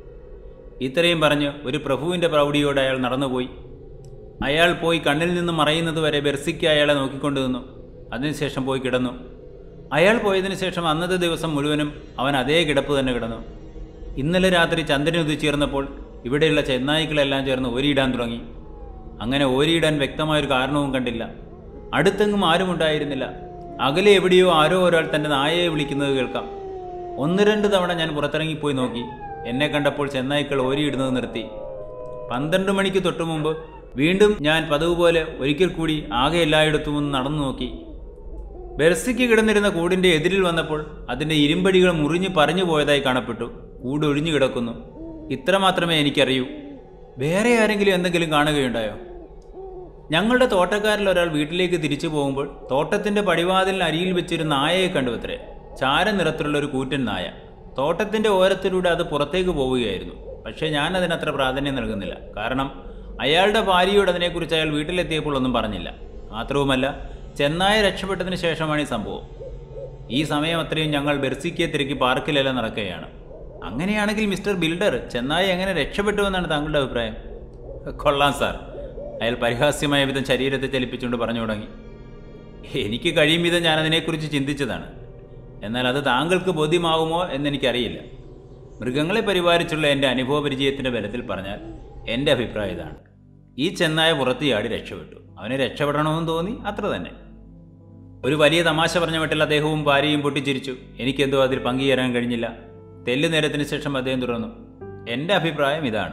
ഇത്രയും പറഞ്ഞ് ഒരു പ്രഭുവിൻ്റെ പ്രൗഢിയോടെ അയാൾ നടന്നുപോയി അയാൾ പോയി കണ്ണിൽ നിന്ന് മറയുന്നത് വരെ ബെർസിക്ക് അയാളെ നോക്കിക്കൊണ്ടു നിന്നു അതിനുശേഷം പോയി കിടന്നു അയാൾ പോയതിനു ശേഷം അന്നത്തെ ദിവസം മുഴുവനും അവൻ അതേ കിടപ്പ് തന്നെ കിടന്നു ഇന്നലെ രാത്രി ചന്ദ്രൻ ഉദിച്ചേർന്നപ്പോൾ ഇവിടെയുള്ള ചെന്നായ്ക്കളെല്ലാം ചേർന്ന് ഓരിയിടാൻ തുടങ്ങി അങ്ങനെ ഓരിയിടാൻ വ്യക്തമായൊരു കാരണവും കണ്ടില്ല അടുത്തെങ്ങും ആരും ഉണ്ടായിരുന്നില്ല അകലെ എവിടെയോ ആരോ ഒരാൾ തൻ്റെ നായയെ വിളിക്കുന്നത് കേൾക്കാം ഒന്ന് രണ്ട് തവണ ഞാൻ പുറത്തിറങ്ങിപ്പോയി നോക്കി എന്നെ കണ്ടപ്പോൾ ചെന്നായ്ക്കൾ ഓരിയിടുന്നത് നിർത്തി പന്ത്രണ്ട് മണിക്ക് തൊട്ടു മുമ്പ് വീണ്ടും ഞാൻ പതിവ് പോലെ ഒരിക്കൽ കൂടി ആകെ എല്ലായിടത്തും ഒന്ന് നടന്നു നോക്കി ബെർസിക്ക് കിടന്നിരുന്ന കൂടിന്റെ എതിരിൽ വന്നപ്പോൾ അതിന്റെ ഇരുമ്പടികൾ മുറിഞ്ഞു പറഞ്ഞു പോയതായി കാണപ്പെട്ടു കൂട് ഒഴിഞ്ഞു കിടക്കുന്നു ഇത്ര മാത്രമേ എനിക്കറിയൂ വേറെ ആരെങ്കിലും എന്തെങ്കിലും കാണുകയുണ്ടായോ ഞങ്ങളുടെ തോട്ടക്കാരിൽ ഒരാൾ വീട്ടിലേക്ക് തിരിച്ചു പോകുമ്പോൾ തോട്ടത്തിന്റെ പടിവാതിലിന് അരിയിൽ വെച്ചൊരു നായയെ കണ്ടുവത്രേ ചാര നിറത്തിലുള്ള ഒരു കൂറ്റൻ നായ തോട്ടത്തിന്റെ ഓരത്തിലൂടെ അത് പുറത്തേക്ക് പോവുകയായിരുന്നു പക്ഷേ ഞാൻ അതിനത്ര പ്രാധാന്യം നൽകുന്നില്ല കാരണം അയാളുടെ ഭാര്യയോട് അതിനെക്കുറിച്ച് അയാൾ വീട്ടിലെത്തിയപ്പോൾ ഒന്നും പറഞ്ഞില്ല മാത്രവുമല്ല ചെന്നായ രക്ഷപ്പെട്ടതിന് ശേഷമാണ് ഈ സംഭവം ഈ സമയം അത്രയും ഞങ്ങൾ ബെർസിക്കെ തിരക്കി പാർക്കിലെല്ലാം നടക്കുകയാണ് അങ്ങനെയാണെങ്കിൽ മിസ്റ്റർ ബിൽഡർ ചെന്നായ എങ്ങനെ രക്ഷപ്പെട്ടുവെന്നാണ് താങ്കളുടെ അഭിപ്രായം കൊള്ളാം സാർ അയാൾ പരിഹാസ്യമായ വിധം ശരീരത്തെ ചലിപ്പിച്ചുകൊണ്ട് പറഞ്ഞു തുടങ്ങി എനിക്ക് കഴിയും വിധം ഞാൻ അതിനെക്കുറിച്ച് ചിന്തിച്ചതാണ് എന്നാൽ അത് താങ്കൾക്ക് ബോധ്യമാവുമോ എന്നെനിക്കറിയില്ല മൃഗങ്ങളെ പരിപാലിച്ചുള്ള എൻ്റെ അനുഭവ പരിചയത്തിൻ്റെ ബലത്തിൽ പറഞ്ഞാൽ എൻ്റെ അഭിപ്രായം ഇതാണ് ഈ ചെന്നായ പുറത്ത് ചാടി രക്ഷപ്പെട്ടു അവന് രക്ഷപ്പെടണമെന്ന് തോന്നി അത്ര തന്നെ ഒരു വലിയ തമാശ പറഞ്ഞ മട്ടിൽ അദ്ദേഹവും ഭാര്യയും പൊട്ടിച്ചിരിച്ചു എനിക്കെന്തോ അതിൽ പങ്കുചേരാൻ കഴിഞ്ഞില്ല തെല്ലു നേരത്തിന് ശേഷം അദ്ദേഹം തുടർന്നു എൻ്റെ അഭിപ്രായം ഇതാണ്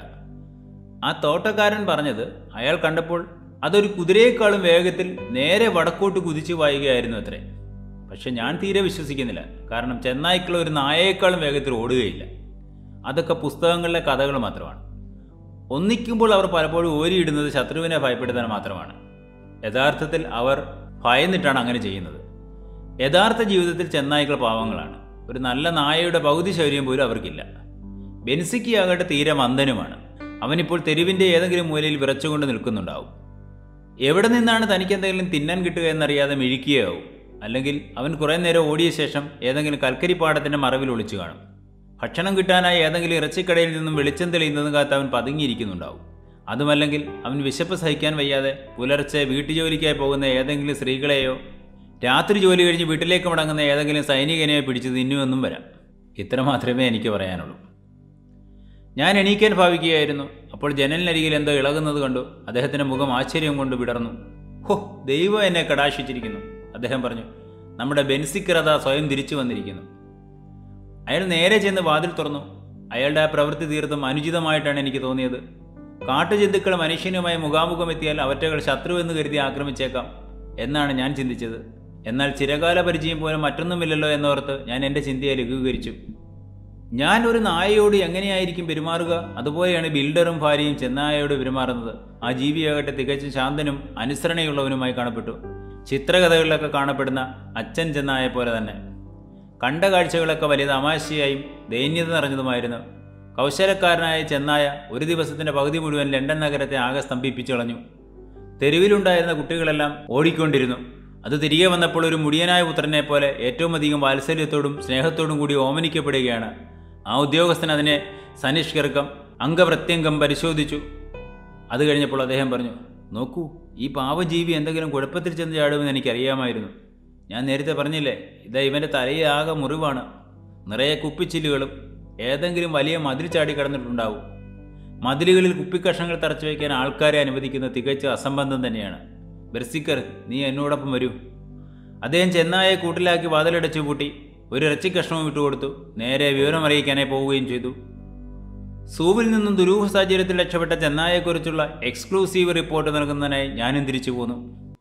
ആ തോട്ടക്കാരൻ പറഞ്ഞത് അയാൾ കണ്ടപ്പോൾ അതൊരു കുതിരയേക്കാളും വേഗത്തിൽ നേരെ വടക്കോട്ട് കുതിച്ചു വായുകയായിരുന്നു അത്രേ പക്ഷെ ഞാൻ തീരെ വിശ്വസിക്കുന്നില്ല കാരണം ചെന്നായ്ക്കൾ ഒരു നായയേക്കാളും വേഗത്തിൽ ഓടുകയില്ല അതൊക്കെ പുസ്തകങ്ങളിലെ കഥകൾ മാത്രമാണ് ഒന്നിക്കുമ്പോൾ അവർ പലപ്പോഴും ഓരിയിടുന്നത് ശത്രുവിനെ ഭയപ്പെടുത്താൻ മാത്രമാണ് യഥാർത്ഥത്തിൽ അവർ ഭയന്നിട്ടാണ് അങ്ങനെ ചെയ്യുന്നത് യഥാർത്ഥ ജീവിതത്തിൽ ചെന്നായ്ക്കൾ പാവങ്ങളാണ് ഒരു നല്ല നായയുടെ പകുതി ശൗര്യം പോലും അവർക്കില്ല ബെൻസിക്ക് ആകട്ടെ തീരെ മന്ദനുമാണ് അവനിപ്പോൾ തെരുവിൻ്റെ ഏതെങ്കിലും മൂലയിൽ വിറച്ചുകൊണ്ട് നിൽക്കുന്നുണ്ടാവും എവിടെ നിന്നാണ് തനിക്ക് എന്തെങ്കിലും തിന്നാൻ കിട്ടുക എന്നറിയാതെ മിഴിക്കുകയാവും അല്ലെങ്കിൽ അവൻ കുറേ നേരം ഓടിയ ശേഷം ഏതെങ്കിലും കൽക്കരിപ്പാടത്തിൻ്റെ മറവിൽ ഒളിച്ചു കാണും ഭക്ഷണം കിട്ടാനായി ഏതെങ്കിലും ഇറച്ചിക്കടയിൽ നിന്നും വെളിച്ചം തെളിയുന്നതും കാത്ത് അവൻ പതുങ്ങിയിരിക്കുന്നുണ്ടാവും അതുമല്ലെങ്കിൽ അവൻ വിശപ്പ് സഹിക്കാൻ വയ്യാതെ പുലർച്ചെ വീട്ടുജോലിക്കായി പോകുന്ന ഏതെങ്കിലും സ്ത്രീകളെയോ രാത്രി ജോലി കഴിഞ്ഞ് വീട്ടിലേക്ക് മടങ്ങുന്ന ഏതെങ്കിലും സൈനികനെയോ പിടിച്ച് തിന്നുമെന്നും വരാം ഇത്ര മാത്രമേ എനിക്ക് പറയാനുള്ളൂ ഞാൻ എണീക്കാൻ ഭാവിക്കുകയായിരുന്നു അപ്പോൾ ജനലിനരികിൽ എന്തോ ഇളകുന്നത് കണ്ടു അദ്ദേഹത്തിൻ്റെ മുഖം ആശ്ചര്യം കൊണ്ട് വിടർന്നു ഹോ ദൈവം എന്നെ കടാശിച്ചിരിക്കുന്നു അദ്ദേഹം പറഞ്ഞു നമ്മുടെ ബെൻസിക്കറത സ്വയം തിരിച്ചു വന്നിരിക്കുന്നു അയാൾ നേരെ ചെന്ന് വാതിൽ തുറന്നു അയാളുടെ ആ പ്രവൃത്തി തീർത്തും അനുചിതമായിട്ടാണ് എനിക്ക് തോന്നിയത് കാട്ടുജന്തുക്കൾ മനുഷ്യനുമായി മുഖാമുഖം എത്തിയാൽ അവറ്റകൾ ശത്രുവെന്ന് കരുതി ആക്രമിച്ചേക്കാം എന്നാണ് ഞാൻ ചിന്തിച്ചത് എന്നാൽ ചിരകാല പരിചയം പോലും മറ്റൊന്നുമില്ലല്ലോ എന്നോർത്ത് ഞാൻ എൻ്റെ ചിന്തയെ ലഘൂകരിച്ചു ഞാൻ ഒരു നായയോട് എങ്ങനെയായിരിക്കും പെരുമാറുക അതുപോലെയാണ് ബിൽഡറും ഭാര്യയും ചെന്നായയോട് പെരുമാറുന്നത് ആ ജീവിയാകട്ടെ തികച്ചും ശാന്തനും അനുസരണയുള്ളവനുമായി കാണപ്പെട്ടു ചിത്രകഥകളിലൊക്കെ കാണപ്പെടുന്ന അച്ഛൻ ചെന്നായ പോലെ തന്നെ കണ്ട കാഴ്ചകളൊക്കെ വലിയ തമാശയായും ദൈന്യത നിറഞ്ഞതുമായിരുന്നു കൗശലക്കാരനായ ചെന്നായ ഒരു ദിവസത്തിന്റെ പകുതി മുഴുവൻ ലണ്ടൻ നഗരത്തെ ആകെ സ്തംഭിപ്പിച്ചു കളഞ്ഞു തെരുവിലുണ്ടായിരുന്ന കുട്ടികളെല്ലാം ഓടിക്കൊണ്ടിരുന്നു അത് തിരികെ വന്നപ്പോൾ ഒരു മുടിയനായ പുത്രനെ പോലെ ഏറ്റവും അധികം വാത്സല്യത്തോടും സ്നേഹത്തോടും കൂടി ഓമനിക്കപ്പെടുകയാണ് ആ ഉദ്യോഗസ്ഥൻ അതിനെ സനിഷ്കർക്കം അംഗപ്രത്യംഗം പരിശോധിച്ചു അത് കഴിഞ്ഞപ്പോൾ അദ്ദേഹം പറഞ്ഞു നോക്കൂ ഈ പാവജീവി എന്തെങ്കിലും കുഴപ്പത്തിൽ ചെന്ന് ചാടുമെന്ന് എനിക്കറിയാമായിരുന്നു ഞാൻ നേരത്തെ പറഞ്ഞില്ലേ ഇതാ ഇവൻ്റെ തലയിൽ ആകെ മുറിവാണ് നിറയെ കുപ്പിച്ചില്ലുകളും ഏതെങ്കിലും വലിയ മതിൽ ചാടി കടന്നിട്ടുണ്ടാവും മതിലുകളിൽ കുപ്പിക്കഷങ്ങൾ തറച്ചു വയ്ക്കാൻ ആൾക്കാരെ അനുവദിക്കുന്ന തികച്ച അസംബന്ധം തന്നെയാണ് ബെർസിക്കർ നീ എന്നോടൊപ്പം വരൂ അദ്ദേഹം ചെന്നായെ കൂട്ടിലാക്കി വാതിലടച്ചു പൂട്ടി ഒരു ഇറച്ചിക്കഷ്ണവും വിട്ടുകൊടുത്തു നേരെ വിവരം അറിയിക്കാനായി പോവുകയും ചെയ്തു സൂവിൽ നിന്നും ദുരൂഹ സാഹചര്യത്തിൽ രക്ഷപ്പെട്ട ചെന്നായെക്കുറിച്ചുള്ള എക്സ്ക്ലൂസീവ് റിപ്പോർട്ട് നൽകുന്നതിനായി ഞാനും തിരിച്ചു പോന്നു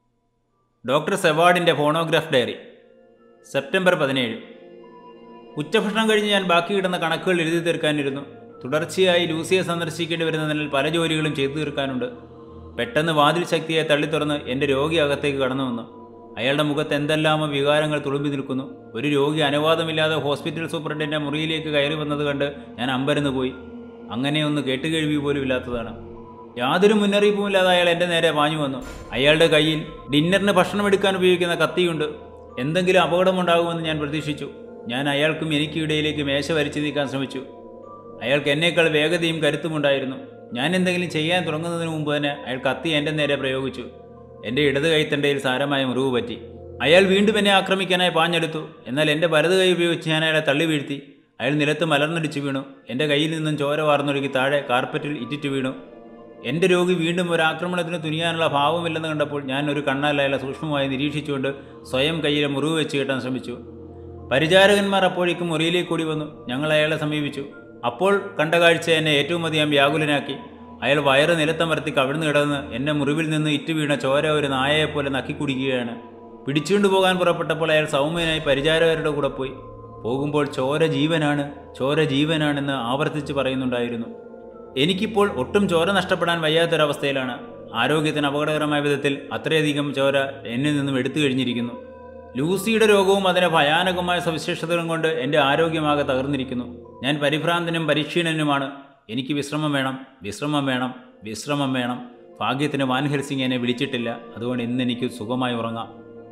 ഡോക്ടർ സെവാർഡിൻ്റെ ഫോണോഗ്രാഫ് ഡയറി സെപ്റ്റംബർ പതിനേഴ് ഉച്ചഭക്ഷണം കഴിഞ്ഞ് ഞാൻ ബാക്കി കിടന്ന കണക്കുകൾ എഴുതി തീർക്കാനിരുന്നു തുടർച്ചയായി ലൂസിയെ സന്ദർശിക്കേണ്ടി വരുന്നതിനാൽ പല ജോലികളും ചെയ്തു തീർക്കാനുണ്ട് പെട്ടെന്ന് വാതിൽ ശക്തിയെ തള്ളി തുറന്ന് എൻ്റെ രോഗി അകത്തേക്ക് കടന്നു വന്നു അയാളുടെ മുഖത്ത് എന്തെല്ലാമോ വികാരങ്ങൾ തുളുമ്പി നിൽക്കുന്നു ഒരു രോഗി അനുവാദമില്ലാതെ ഹോസ്പിറ്റൽ സൂപ്രണ്ടിൻ്റെ മുറിയിലേക്ക് കയറി വന്നത് കണ്ട് ഞാൻ അമ്പരന്ന് പോയി അങ്ങനെയൊന്ന് കേട്ടുകേഴ്വി പോലും ഇല്ലാത്തതാണ് യാതൊരു മുന്നറിയിപ്പുമില്ലാതെ അയാൾ എൻ്റെ നേരെ പാഞ്ഞു വന്നു അയാളുടെ കയ്യിൽ ഡിന്നറിന് ഭക്ഷണം എടുക്കാൻ ഉപയോഗിക്കുന്ന കത്തിയുണ്ട് എന്തെങ്കിലും അപകടമുണ്ടാകുമെന്ന് ഞാൻ പ്രതീക്ഷിച്ചു ഞാൻ അയാൾക്കും എനിക്കും ഇടയിലേക്ക് മേശ വരിച്ചു നീക്കാൻ ശ്രമിച്ചു അയാൾക്ക് എന്നേക്കാൾ വേഗതയും കരുത്തുമുണ്ടായിരുന്നു ഞാൻ എന്തെങ്കിലും ചെയ്യാൻ തുടങ്ങുന്നതിന് മുമ്പ് തന്നെ അയാൾ കത്തി എൻ്റെ നേരെ പ്രയോഗിച്ചു എൻ്റെ ഇടത് കൈത്തണ്ടയിൽ സാരമായ മുറിവ് പറ്റി അയാൾ വീണ്ടും എന്നെ ആക്രമിക്കാനായി പാഞ്ഞെടുത്തു എന്നാൽ എൻ്റെ വലത് കൈ ഉപയോഗിച്ച് ഞാൻ അയാളെ തള്ളി വീഴ്ത്തി അയാൾ നിലത്ത് മലർന്നടിച്ചു വീണു എൻ്റെ കയ്യിൽ നിന്നും ചോര വാർന്നൊഴുകി താഴെ കാർപ്പറ്റിൽ ഇറ്റിറ്റ് വീണു എൻ്റെ രോഗി വീണ്ടും ഒരു ആക്രമണത്തിന് തുനിയാനുള്ള ഭാവമില്ലെന്ന് കണ്ടപ്പോൾ ഞാൻ ഒരു കണ്ണാൽ അയാളെ സൂക്ഷ്മമായി നിരീക്ഷിച്ചുകൊണ്ട് സ്വയം കയ്യിലെ മുറിവ് വെച്ച് കെട്ടാൻ ശ്രമിച്ചു പരിചാരകന്മാർ അപ്പോഴേക്കും മുറിയിലേക്ക് കൂടി വന്നു ഞങ്ങൾ അയാളെ സമീപിച്ചു അപ്പോൾ കണ്ട കാഴ്ച എന്നെ ഏറ്റവും അധികം വ്യാകുലനാക്കി അയാൾ വയറ് നിലത്തമർത്തി കവിഴ്ന്നു കിടന്ന് എന്നെ മുറിവിൽ നിന്ന് ഇറ്റ് വീണ ചോര ഒരു നായയെപ്പോലെ നക്കി കുടിക്കുകയാണ് പിടിച്ചുകൊണ്ടു പോകാൻ പുറപ്പെട്ടപ്പോൾ അയാൾ സൗമ്യനായി പരിചാരകരുടെ കൂടെ പോയി പോകുമ്പോൾ ചോര ജീവനാണ് ചോര ജീവനാണെന്ന് ആവർത്തിച്ച് പറയുന്നുണ്ടായിരുന്നു എനിക്കിപ്പോൾ ഒട്ടും ചോര നഷ്ടപ്പെടാൻ വയ്യാത്തൊരവസ്ഥയിലാണ് ആരോഗ്യത്തിന് അപകടകരമായ വിധത്തിൽ അത്രയധികം ചോര എന്നിൽ നിന്നും എടുത്തു കഴിഞ്ഞിരിക്കുന്നു ലൂസിയുടെ രോഗവും അതിൻ്റെ ഭയാനകമായ സവിശേഷതകളും കൊണ്ട് എൻ്റെ ആരോഗ്യമാകെ തകർന്നിരിക്കുന്നു ഞാൻ പരിഭ്രാന്തനും പരിക്ഷീണനുമാണ് എനിക്ക് വിശ്രമം വേണം വിശ്രമം വേണം വിശ്രമം വേണം ഭാഗ്യത്തിന് വാൻ ഹെൽസിംഗ് എന്നെ വിളിച്ചിട്ടില്ല അതുകൊണ്ട് ഇന്ന് എനിക്ക് സുഖമായി ഉറങ്ങാം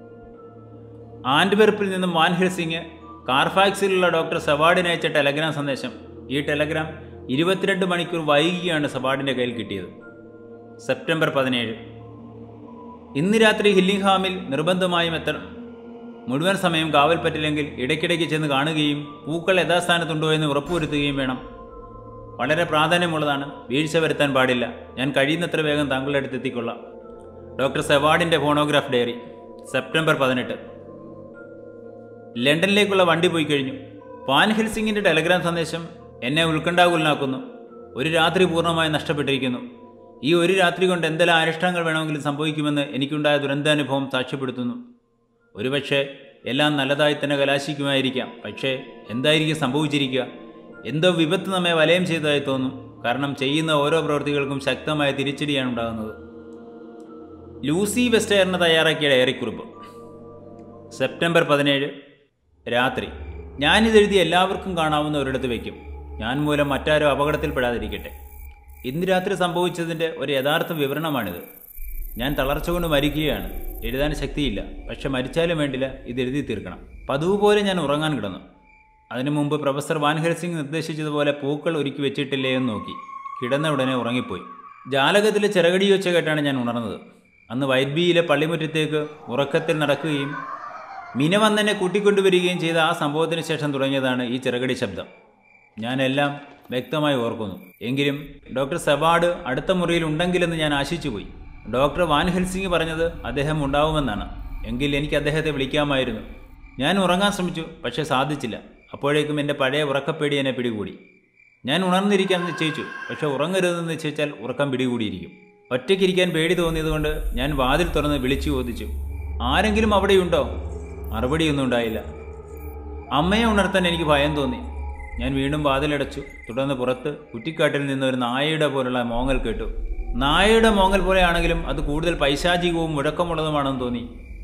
ആൻഡ്വെർപ്പിൽ നിന്നും വാൻ ഹെൽസിംഗ് കാർഫാക്സിലുള്ള ഡോക്ടർ സവാഡിന് അയച്ച ടെലഗ്രാം സന്ദേശം ഈ ടെലഗ്രാം ഇരുപത്തിരണ്ട് മണിക്കൂർ വൈകിയാണ് സവാഡിൻ്റെ കയ്യിൽ കിട്ടിയത് സെപ്റ്റംബർ പതിനേഴ് ഇന്ന് രാത്രി ഹില്ലിംഗ്ഹാമിൽ നിർബന്ധമായും എത്തണം മുഴുവൻ സമയം കാവൽ പറ്റില്ലെങ്കിൽ ഇടയ്ക്കിടയ്ക്ക് ചെന്ന് കാണുകയും പൂക്കൾ യഥാസ്ഥാനത്തുണ്ടോ എന്ന് ഉറപ്പുവരുത്തുകയും വേണം വളരെ പ്രാധാന്യമുള്ളതാണ് വീഴ്ച വരുത്താൻ പാടില്ല ഞാൻ കഴിയുന്നത്ര വേഗം താങ്കളുടെ അടുത്ത് എത്തിക്കൊള്ളാം ഡോക്ടർ സെവാഡിൻ്റെ ഫോണോഗ്രാഫ് ഡയറി സെപ്റ്റംബർ പതിനെട്ട് ലണ്ടനിലേക്കുള്ള വണ്ടി പോയി കഴിഞ്ഞു വാൻ ഹിൽസിംഗിൻ്റെ ടെലഗ്രാം സന്ദേശം എന്നെ ഉത്കണ്ഠാകുലനാക്കുന്നു ഒരു രാത്രി പൂർണ്ണമായി നഷ്ടപ്പെട്ടിരിക്കുന്നു ഈ ഒരു രാത്രി കൊണ്ട് എന്തെല്ലാം അനിഷ്ടങ്ങൾ വേണമെങ്കിലും സംഭവിക്കുമെന്ന് എനിക്കുണ്ടായ ദുരന്താനുഭവം സാക്ഷ്യപ്പെടുത്തുന്നു ഒരുപക്ഷെ എല്ലാം നല്ലതായി തന്നെ കലാശിക്കുമായിരിക്കാം പക്ഷേ എന്തായിരിക്കും സംഭവിച്ചിരിക്കുക എന്തോ വിപത്ത് നമ്മെ വലയം ചെയ്തതായി തോന്നും കാരണം ചെയ്യുന്ന ഓരോ പ്രവൃത്തികൾക്കും ശക്തമായ തിരിച്ചടിയാണ് ഉണ്ടാകുന്നത് ലൂസി വെസ്റ്റയറിന് തയ്യാറാക്കിയ ഡയറിക്കുറിപ്പ് സെപ്റ്റംബർ പതിനേഴ് രാത്രി ഞാനിതെഴുതി എല്ലാവർക്കും കാണാവുന്ന ഒരിടത്ത് വയ്ക്കും ഞാൻ മൂലം മറ്റാരും അപകടത്തിൽപ്പെടാതിരിക്കട്ടെ ഇന്ന് രാത്രി സംഭവിച്ചതിൻ്റെ ഒരു യഥാർത്ഥ വിവരണമാണിത് ഞാൻ തളർച്ച കൊണ്ട് മരിക്കുകയാണ് എഴുതാൻ ശക്തിയില്ല പക്ഷെ മരിച്ചാലും വേണ്ടില്ല ഇത് എഴുതി തീർക്കണം പതിവ് പോലെ ഞാൻ ഉറങ്ങാൻ കിടന്നു അതിനു മുമ്പ് പ്രൊഫസർ വാൻഹെൽസിംഗ് നിർദ്ദേശിച്ചതുപോലെ പൂക്കൾ ഒരുക്കി വെച്ചിട്ടില്ലേ എന്ന് നോക്കി കിടന്ന ഉടനെ ഉറങ്ങിപ്പോയി ജാലകത്തിലെ ചിറകടി ഒച്ച കേട്ടാണ് ഞാൻ ഉണർന്നത് അന്ന് വൈദ്ബിയിലെ പള്ളിമുറ്റത്തേക്ക് ഉറക്കത്തിൽ നടക്കുകയും മിന വന്നെന്നെ കൂട്ടിക്കൊണ്ടുവരികയും ചെയ്ത ആ സംഭവത്തിന് ശേഷം തുടങ്ങിയതാണ് ഈ ചിറകടി ശബ്ദം ഞാനെല്ലാം വ്യക്തമായി ഓർക്കുന്നു എങ്കിലും ഡോക്ടർ സെവാർഡ് അടുത്ത മുറിയിൽ ഉണ്ടെങ്കിലെന്ന് ഞാൻ ആശിച്ചുപോയി ഡോക്ടർ വാൻ ഹെൽസിംഗ് പറഞ്ഞത് അദ്ദേഹം ഉണ്ടാവുമെന്നാണ് എങ്കിൽ എനിക്ക് അദ്ദേഹത്തെ വിളിക്കാമായിരുന്നു ഞാൻ ഉറങ്ങാൻ ശ്രമിച്ചു പക്ഷേ സാധിച്ചില്ല അപ്പോഴേക്കും എൻ്റെ പഴയ ഉറക്കപ്പേടി എന്നെ പിടികൂടി ഞാൻ ഉണർന്നിരിക്കാൻ നിശ്ചയിച്ചു പക്ഷെ ഉറങ്ങരുതെന്ന് നിശ്ചയിച്ചാൽ ഉറക്കം പിടികൂടിയിരിക്കും ഒറ്റയ്ക്കിരിക്കാൻ പേടി തോന്നിയതുകൊണ്ട് ഞാൻ വാതിൽ തുറന്ന് വിളിച്ചു ചോദിച്ചു ആരെങ്കിലും അവിടെയുണ്ടോ മറുപടിയൊന്നും ഉണ്ടായില്ല അമ്മയെ ഉണർത്താൻ എനിക്ക് ഭയം തോന്നി ഞാൻ വീണ്ടും വാതിലടച്ചു തുടർന്ന് പുറത്ത് കുറ്റിക്കാട്ടിൽ നിന്ന് ഒരു നായയുടെ പോലുള്ള മോങ്ങൽ കേട്ടു നായയുടെ മോങ്ങൽ പോലെയാണെങ്കിലും അത് കൂടുതൽ പൈശാചികവും മുഴക്കമുള്ളതുമാണെന്ന് തോന്നി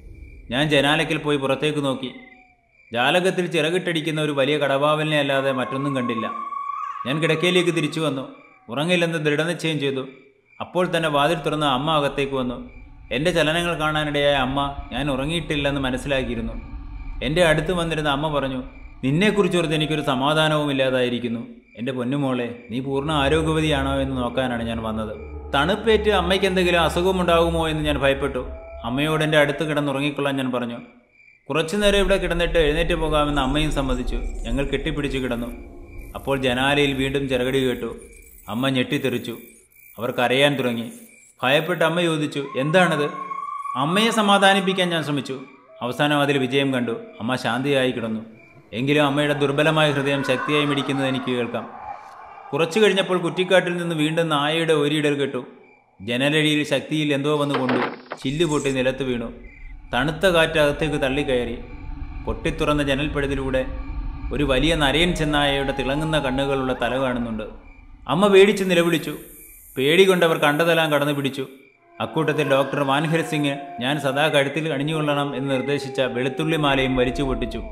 ഞാൻ ജനാലയ്ക്കൽ പോയി പുറത്തേക്ക് നോക്കി ജാലകത്തിൽ ചിറകിട്ടടിക്കുന്ന ഒരു വലിയ കടവാവലിനെ അല്ലാതെ മറ്റൊന്നും കണ്ടില്ല ഞാൻ കിടക്കയിലേക്ക് തിരിച്ചു വന്നു ഉറങ്ങില്ലെന്ന് ദൃഢനിശ്ചയം ചെയ്തു അപ്പോൾ തന്നെ വാതിൽ തുറന്ന് അമ്മ അകത്തേക്ക് വന്നു എൻ്റെ ചലനങ്ങൾ കാണാനിടയായ അമ്മ ഞാൻ ഉറങ്ങിയിട്ടില്ലെന്ന് മനസ്സിലാക്കിയിരുന്നു എൻ്റെ അടുത്ത് വന്നിരുന്ന അമ്മ പറഞ്ഞു നിന്നെക്കുറിച്ചോർത്ത് എനിക്കൊരു സമാധാനവും ഇല്ലാതായിരിക്കുന്നു എൻ്റെ പൊന്നുമോളെ നീ പൂർണ്ണ ആരോഗ്യവതിയാണോ എന്ന് നോക്കാനാണ് ഞാൻ വന്നത് തണുപ്പേറ്റ് അമ്മയ്ക്ക് എന്തെങ്കിലും അസുഖമുണ്ടാകുമോ എന്ന് ഞാൻ ഭയപ്പെട്ടു അമ്മയോട് എൻ്റെ അടുത്ത് കിടന്നുറങ്ങിക്കൊള്ളാൻ ഞാൻ പറഞ്ഞു കുറച്ചു നേരം ഇവിടെ കിടന്നിട്ട് എഴുന്നേറ്റ് പോകാമെന്ന് അമ്മയും സമ്മതിച്ചു ഞങ്ങൾ കെട്ടിപ്പിടിച്ച് കിടന്നു അപ്പോൾ ജനാലയിൽ വീണ്ടും ചിറകടി കേട്ടു അമ്മ ഞെട്ടിത്തെറിച്ചു അവർ കരയാൻ തുടങ്ങി ഭയപ്പെട്ട് അമ്മ ചോദിച്ചു എന്താണത് അമ്മയെ സമാധാനിപ്പിക്കാൻ ഞാൻ ശ്രമിച്ചു അവസാനം അതിൽ വിജയം കണ്ടു അമ്മ ശാന്തിയായി കിടന്നു എങ്കിലും അമ്മയുടെ ദുർബലമായ ഹൃദയം ശക്തിയായി മിടിക്കുന്നത് എനിക്ക് കേൾക്കാം കുറച്ചു കഴിഞ്ഞപ്പോൾ കുറ്റിക്കാട്ടിൽ നിന്ന് വീണ്ടും നായയുടെ ഒരിടൽ കേട്ടു ജനലടിയിൽ ശക്തിയിൽ എന്തോ വന്ന് കൊണ്ടു ചില്ല് പൊട്ടി നിലത്ത് വീണു തണുത്ത കാറ്റ് അകത്തേക്ക് തള്ളിക്കയറി പൊട്ടിത്തുറന്ന ജനൽപ്പഴുതിലൂടെ ഒരു വലിയ നരയൻ ചെന്നായയുടെ തിളങ്ങുന്ന കണ്ണുകളുള്ള തല കാണുന്നുണ്ട് അമ്മ പേടിച്ച് നിലവിളിച്ചു പേടി കൊണ്ടവർ കണ്ടതെല്ലാം കടന്നു പിടിച്ചു അക്കൂട്ടത്തിൽ ഡോക്ടർ വാൻഹെൽ സിംഗ് ഞാൻ സദാ കഴുത്തിൽ അണിഞ്ഞുകൊള്ളണം എന്ന് നിർദ്ദേശിച്ച വെളുത്തുള്ളി മാലയും വലിച്ചു പൊട്ടിച്ചു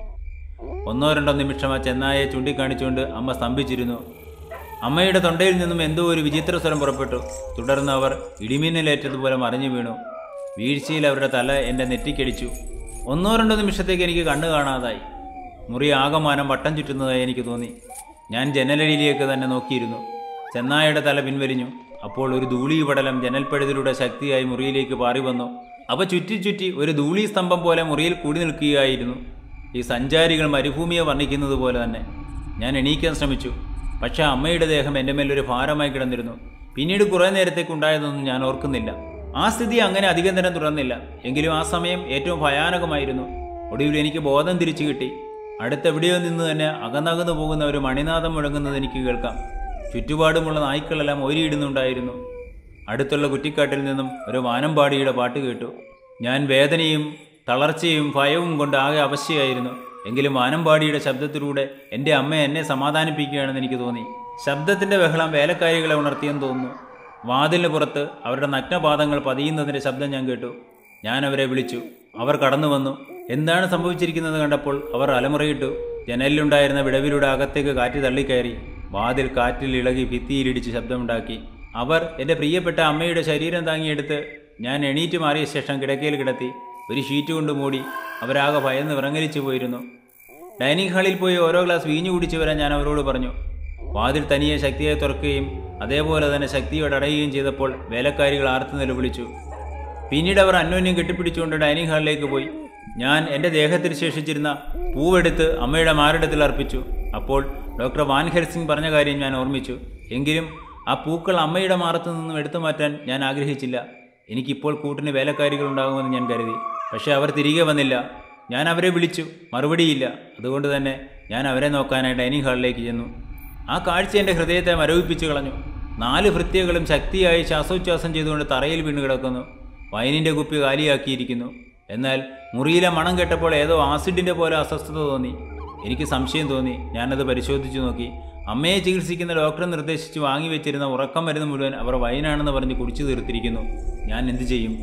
ഒന്നോ രണ്ടോ നിമിഷം ആ ചെന്നായെ ചൂണ്ടിക്കാണിച്ചുകൊണ്ട് അമ്മ സ്തംഭിച്ചിരുന്നു അമ്മയുടെ തൊണ്ടയിൽ നിന്നും എന്തോ ഒരു വിചിത്ര സ്വരം പുറപ്പെട്ടു തുടർന്ന് അവർ ഇടിമിന്നലേറ്റതുപോലെ മറിഞ്ഞു വീണു വീഴ്ചയിൽ അവരുടെ തല എൻ്റെ നെറ്റിക്കടിച്ചു ഒന്നോ രണ്ടോ നിമിഷത്തേക്ക് എനിക്ക് കണ്ണു കാണാതായി മുറി ആകമാനം വട്ടം ചുറ്റുന്നതായി എനിക്ക് തോന്നി ഞാൻ ജനലടിയിലേക്ക് തന്നെ നോക്കിയിരുന്നു ചെന്നായയുടെ തല പിൻവലിഞ്ഞു അപ്പോൾ ഒരു ധൂളി പടലം ജനൽപ്പഴുതിലൂടെ ശക്തിയായി മുറിയിലേക്ക് പാറി വന്നു അവ ചുറ്റി ചുറ്റി ഒരു ധൂളി സ്തംഭം പോലെ മുറിയിൽ കൂടി നിൽക്കുകയായിരുന്നു ഈ സഞ്ചാരികൾ മരുഭൂമിയെ വർണ്ണിക്കുന്നത് പോലെ തന്നെ ഞാൻ എണീക്കാൻ ശ്രമിച്ചു പക്ഷേ അമ്മയുടെ ദേഹം എൻ്റെ മേലൊരു ഭാരമായി കിടന്നിരുന്നു പിന്നീട് കുറേ നേരത്തേക്ക് ഉണ്ടായതൊന്നും ഞാൻ ഓർക്കുന്നില്ല ആ സ്ഥിതി അങ്ങനെ അധികം നേരം തുടർന്നില്ല എങ്കിലും ആ സമയം ഏറ്റവും ഭയാനകമായിരുന്നു ഒടുവിൽ എനിക്ക് ബോധം തിരിച്ചു കിട്ടി അടുത്തെവിടെയോ നിന്ന് തന്നെ അകന്നകന്നു പോകുന്ന ഒരു മണിനാഥം മുഴങ്ങുന്നത് എനിക്ക് കേൾക്കാം ചുറ്റുപാടുമുള്ള നായ്ക്കളെല്ലാം ഓരിയിടുന്നുണ്ടായിരുന്നു അടുത്തുള്ള കുറ്റിക്കാട്ടിൽ നിന്നും ഒരു വാനമ്പാടിയുടെ പാട്ട് കേട്ടു ഞാൻ വേദനയും തളർച്ചയും ഭയവും കൊണ്ട് ആകെ അവശയായിരുന്നു എങ്കിലും വാനമ്പാടിയുടെ ശബ്ദത്തിലൂടെ എൻ്റെ അമ്മ എന്നെ സമാധാനിപ്പിക്കുകയാണെന്ന് എനിക്ക് തോന്നി ശബ്ദത്തിൻ്റെ ബഹളം വേലക്കാരികളെ ഉണർത്തിയെന്ന് തോന്നുന്നു വാതിലിന് പുറത്ത് അവരുടെ നഗ്നപാദങ്ങൾ പതിയുന്നതിൻ്റെ ശബ്ദം ഞാൻ കേട്ടു ഞാൻ അവരെ വിളിച്ചു അവർ കടന്നു വന്നു എന്താണ് സംഭവിച്ചിരിക്കുന്നത് കണ്ടപ്പോൾ അവർ അലമുറയിട്ടു ജനലിലുണ്ടായിരുന്ന വിടവിലൂടെ അകത്തേക്ക് കാറ്റ് തള്ളിക്കയറി വാതിൽ കാറ്റിൽ ഇളകി ഭിത്തിയിലിടിച്ച് ശബ്ദമുണ്ടാക്കി അവർ എൻ്റെ പ്രിയപ്പെട്ട അമ്മയുടെ ശരീരം താങ്ങിയെടുത്ത് ഞാൻ എണീറ്റ് മാറിയ ശേഷം കിടക്കയിൽ കിടത്തി ഒരു ഷീറ്റ് കൊണ്ട് മൂടി അവരാകെ ഭയന്ന് വിറങ്ങലിച്ചു പോയിരുന്നു ഡൈനിങ് ഹാളിൽ പോയി ഓരോ ഗ്ലാസ് വീഞ്ഞു കുടിച്ചു വരാൻ ഞാൻ അവരോട് പറഞ്ഞു വാതിൽ തനിയെ ശക്തിയായി തുറക്കുകയും അതേപോലെ തന്നെ ശക്തിയോടെ അടയുകയും ചെയ്തപ്പോൾ വേലക്കാരികൾ ആർത്തു നിലവിളിച്ചു പിന്നീട് അവർ അന്യോന്യം കെട്ടിപ്പിടിച്ചുകൊണ്ട് ഡൈനിങ് ഹാളിലേക്ക് പോയി ഞാൻ എൻ്റെ ദേഹത്തിൽ ശേഷിച്ചിരുന്ന പൂവെടുത്ത് അമ്മയുടെ മാറിടത്തിൽ അർപ്പിച്ചു അപ്പോൾ ഡോക്ടർ വാൻ ഹെൽസിംഗ് പറഞ്ഞ കാര്യം ഞാൻ ഓർമ്മിച്ചു എങ്കിലും ആ പൂക്കൾ അമ്മയുടെ മാറത്തു നിന്നും എടുത്തു മാറ്റാൻ ഞാൻ ആഗ്രഹിച്ചില്ല എനിക്കിപ്പോൾ കൂട്ടിന് വേലക്കാരികൾ ഉണ്ടാകുമെന്ന് ഞാൻ കരുതി പക്ഷേ അവർ തിരികെ വന്നില്ല ഞാൻ അവരെ വിളിച്ചു മറുപടിയില്ല അതുകൊണ്ട് തന്നെ ഞാൻ അവരെ നോക്കാനായി ഡൈനിങ് ഹാളിലേക്ക് ചെന്നു ആ കാഴ്ച എൻ്റെ ഹൃദയത്തെ മരവിപ്പിച്ചു കളഞ്ഞു നാല് ഭൃത്യകളും ശക്തിയായി ശ്വാസോച്ഛ്വാസം ചെയ്തുകൊണ്ട് തറയിൽ വീണ് കിടക്കുന്നു വൈനിൻ്റെ കുപ്പി കാലിയാക്കിയിരിക്കുന്നു എന്നാൽ മുറിയിലെ മണം കേട്ടപ്പോൾ ഏതോ ആസിഡിൻ്റെ പോലെ അസ്വസ്ഥത തോന്നി എനിക്ക് സംശയം തോന്നി ഞാനത് പരിശോധിച്ചു നോക്കി അമ്മയെ ചികിത്സിക്കുന്ന ഡോക്ടർ നിർദ്ദേശിച്ച് വാങ്ങി വെച്ചിരുന്ന ഉറക്കം മരുന്ന് മുഴുവൻ അവർ വൈനാണെന്ന് പറഞ്ഞ് കുടിച്ചു തീർത്തിരിക്കുന്നു ഞാൻ എന്തു ചെയ്യും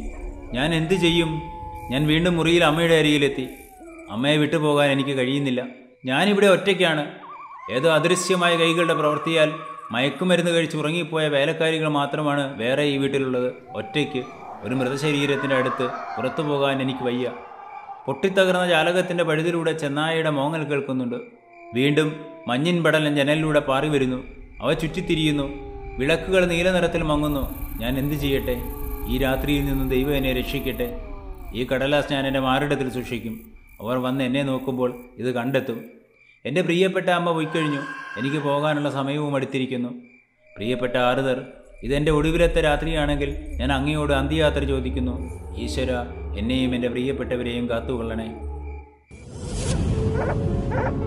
ഞാൻ എന്തു ചെയ്യും ഞാൻ വീണ്ടും മുറിയിൽ അമ്മയുടെ അരികിലെത്തി അമ്മയെ വിട്ടുപോകാൻ എനിക്ക് കഴിയുന്നില്ല ഞാനിവിടെ ഒറ്റയ്ക്കാണ് ഏതോ അദൃശ്യമായ കൈകളുടെ പ്രവൃത്തിയാൽ മയക്കുമരുന്ന് കഴിച്ച് ഉറങ്ങിപ്പോയ വേലക്കാരികൾ മാത്രമാണ് വേറെ ഈ വീട്ടിലുള്ളത് ഒറ്റയ്ക്ക് ഒരു മൃതശരീരത്തിൻ്റെ അടുത്ത് പുറത്തു പോകാൻ എനിക്ക് വയ്യ പൊട്ടിത്തകർന്ന ജാലകത്തിൻ്റെ പഴുതിലൂടെ ചെന്നായയുടെ മോങ്ങൽ കേൾക്കുന്നുണ്ട് വീണ്ടും മഞ്ഞിൻ പടലം ജനലിലൂടെ പാറി വരുന്നു അവ ചുറ്റിത്തിരിയുന്നു വിളക്കുകൾ നീല നിറത്തിൽ മങ്ങുന്നു ഞാൻ എന്തു ചെയ്യട്ടെ ഈ രാത്രിയിൽ നിന്നും ദൈവം എന്നെ രക്ഷിക്കട്ടെ ഈ കടലാസ് ഞാൻ എൻ്റെ മാറിടത്തിൽ സൂക്ഷിക്കും അവർ വന്ന് എന്നെ നോക്കുമ്പോൾ ഇത് കണ്ടെത്തും എൻ്റെ പ്രിയപ്പെട്ട അമ്മ പോയിക്കഴിഞ്ഞു എനിക്ക് പോകാനുള്ള സമയവും അടുത്തിരിക്കുന്നു പ്രിയപ്പെട്ട ആറുതർ ഇതെൻ്റെ ഒടുവിലത്തെ രാത്രിയാണെങ്കിൽ ഞാൻ അങ്ങയോട് അന്ത്യയാത്ര ചോദിക്കുന്നു ഈശ്വര എന്നെയും എൻ്റെ പ്രിയപ്പെട്ടവരെയും കാത്തുകൊള്ളണേ